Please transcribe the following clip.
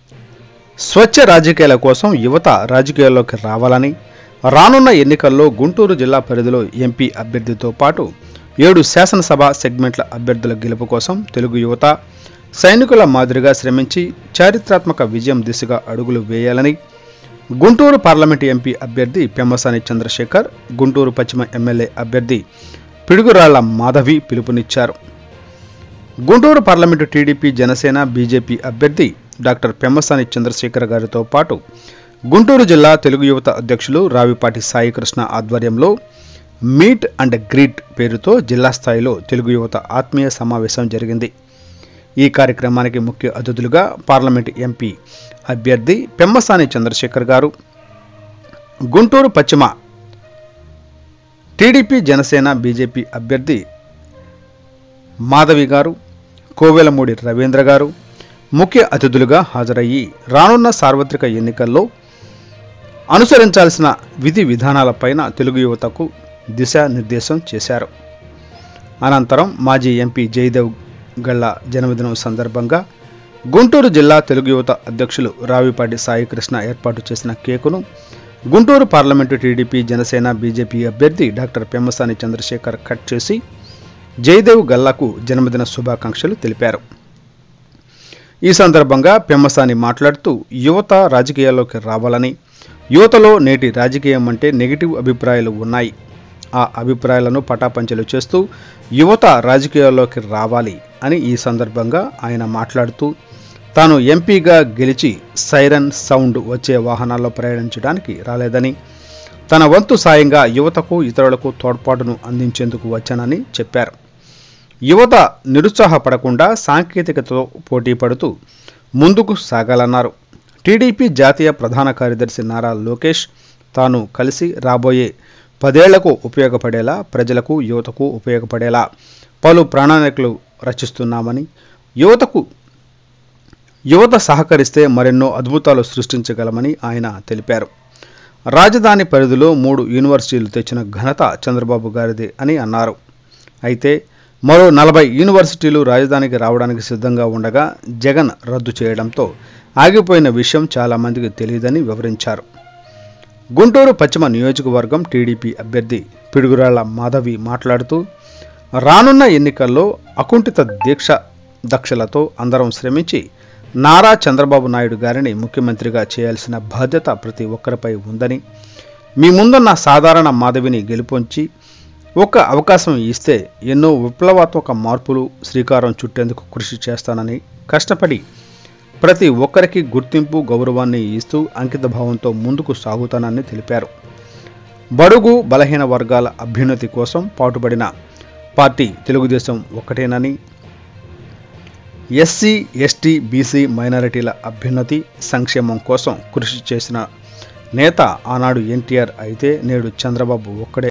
స్వచ్ఛ రాజకీయాల కోసం యువత రాజకీయాల్లోకి రావాలని రానున్న ఎన్నికల్లో గుంటూరు జిల్లా పరిధిలో ఎంపీ అభ్యర్థితో పాటు ఏడు శాసనసభ సెగ్మెంట్ల అభ్యర్థుల గెలుపు కోసం తెలుగు యువత సైనికుల మాదిరిగా శ్రమించి చారిత్రాత్మక విజయం దిశగా అడుగులు వేయాలని గుంటూరు పార్లమెంటు ఎంపీ అభ్యర్థి పెమ్మసాని చంద్రశేఖర్ గుంటూరు పశ్చిమ ఎమ్మెల్యే అభ్యర్థి పిడుగురాళ్ల మాధవి పిలుపునిచ్చారు Guntur parliament TDP Janasena BJP అభ్యర్థి డాక్టర్ పెమ్మసాని చంద్రశేఖర్ గారితో పాటు గుంటూరు జిల్లా తెలుగు యువత అధ్యక్షులు రావిపాటి సాయి కృష్ణ ఆధ్వర్యంలో మీట్ అండ్ గ్రీట్ పేరుతో జిల్లా స్థాయిలో తెలుగు యువత ఆత్మీయ సమావేశం జరిగింది ఈ కార్యక్రమానికి ముఖ్య అతిథులుగా పార్లమెంటు ఎంపీ అభ్యర్థి పెమ్మసాని చంద్రశేఖర్ గారు గుంటూరు పశ్చిమ టీడీపీ జనసేన బీజేపీ అభ్యర్థి మాధవి గారు కోవెలమూడి రవీంద్ర గారు ముఖ్య అతిథులుగా హాజరయ్యి రానున్న సార్వత్రిక ఎన్నికల్లో అనుసరించాల్సిన విధి విధానాలపైన తెలుగు యువతకు దిశానిర్దేశం చేశారు అనంతరం మాజీ ఎంపీ జయదేవ్ గళ్ళ జన్మదినం సందర్భంగా గుంటూరు జిల్లా తెలుగు యువత అధ్యక్షులు రావిపాటి సాయికృష్ణ ఏర్పాటు చేసిన కేకును Guntur parliament TDP Janasena BJP అభ్యర్థి డాక్టర్ పెమ్మసాని చంద్రశేఖర్ కట్ చేసి జయదేవ్ గల్లాకు జన్మదిన శుభాకాంక్షలు తెలిపారు ఈ సందర్భంగా పెమ్మసాని మాట్లాడుతూ యువత రాజకీయాల్లోకి రావాలని యువతలో నేటి రాజకీయం అంటే నెగిటివ్ అభిప్రాయాలు ఉన్నాయి ఆ అభిప్రాయాలను పటాపంచలు చేస్తూ యువత రాజకీయాల్లోకి రావాలి అని ఈ సందర్భంగా ఆయన మాట్లాడుతూ తాను ఎంపీగా గెలిచి సైరన్ సౌండ్ వచ్చే వాహనాల్లో ప్రయాణించడానికి రాలేదని తన వంతు సాయంగా యువతకు ఇతరులకు తోడ్పాటును అందించేందుకు వచ్చానని చెప్పారు యువత నిరుత్సాహపడకుండా సాంకేతికతతో పోటీ పడుతూ ముందుకు సాగాలన్నారు టీడీపీ జాతీయ ప్రధాన కార్యదర్శి నారా లోకేష్ తాను కలిసి రాబోయే పదేళ్లకు ఉపయోగపడేలా ప్రజలకు యువతకు ఉపయోగపడేలా పలు ప్రణాళికలు రచిస్తున్నామని యువతకు యువత సహకరిస్తే మరెన్నో అద్భుతాలు సృష్టించగలమని ఆయన తెలిపారు రాజధాని పరిధిలో మూడు యూనివర్సిటీలు తెచ్చిన ఘనత చంద్రబాబు గారిదే అని అన్నారు అయితే మరో నలభై యూనివర్సిటీలు రాజధానికి రావడానికి సిద్ధంగా ఉండగా జగన్ రద్దు చేయడంతో ఆగిపోయిన విషయం చాలామందికి తెలియదని వివరించారు గుంటూరు పశ్చిమ నియోజకవర్గం టీడీపీ అభ్యర్థి పిడుగురాళ్ల మాధవి మాట్లాడుతూ రానున్న ఎన్నికల్లో అకుంఠిత దీక్ష దక్షలతో అందరం శ్రమించి నారా చంద్రబాబు నాయుడు గారిని ముఖ్యమంత్రిగా చేయాల్సిన బాధ్యత ప్రతి ఒక్కరిపై ఉందని మీ ముందున్న సాధారణ మాధవిని గెలుపొంచి ఒక్క అవకాశం ఇస్తే ఎన్నో విప్లవాత్మక మార్పులు శ్రీకారం చుట్టేందుకు కృషి చేస్తానని కష్టపడి ప్రతి ఒక్కరికి గుర్తింపు గౌరవాన్ని ఇస్తూ అంకిత భావంతో ముందుకు సాగుతానని తెలిపారు బడుగు బలహీన వర్గాల అభ్యున్నతి కోసం పాటుపడిన పార్టీ తెలుగుదేశం ఒక్కటేనని ఎస్సీ ఎస్టీ బీసీ మైనారిటీల అభ్యున్నతి సంక్షేమం కోసం కృషి చేసిన నేత ఆనాడు ఎన్టీఆర్ అయితే నేడు చంద్రబాబు ఒక్కడే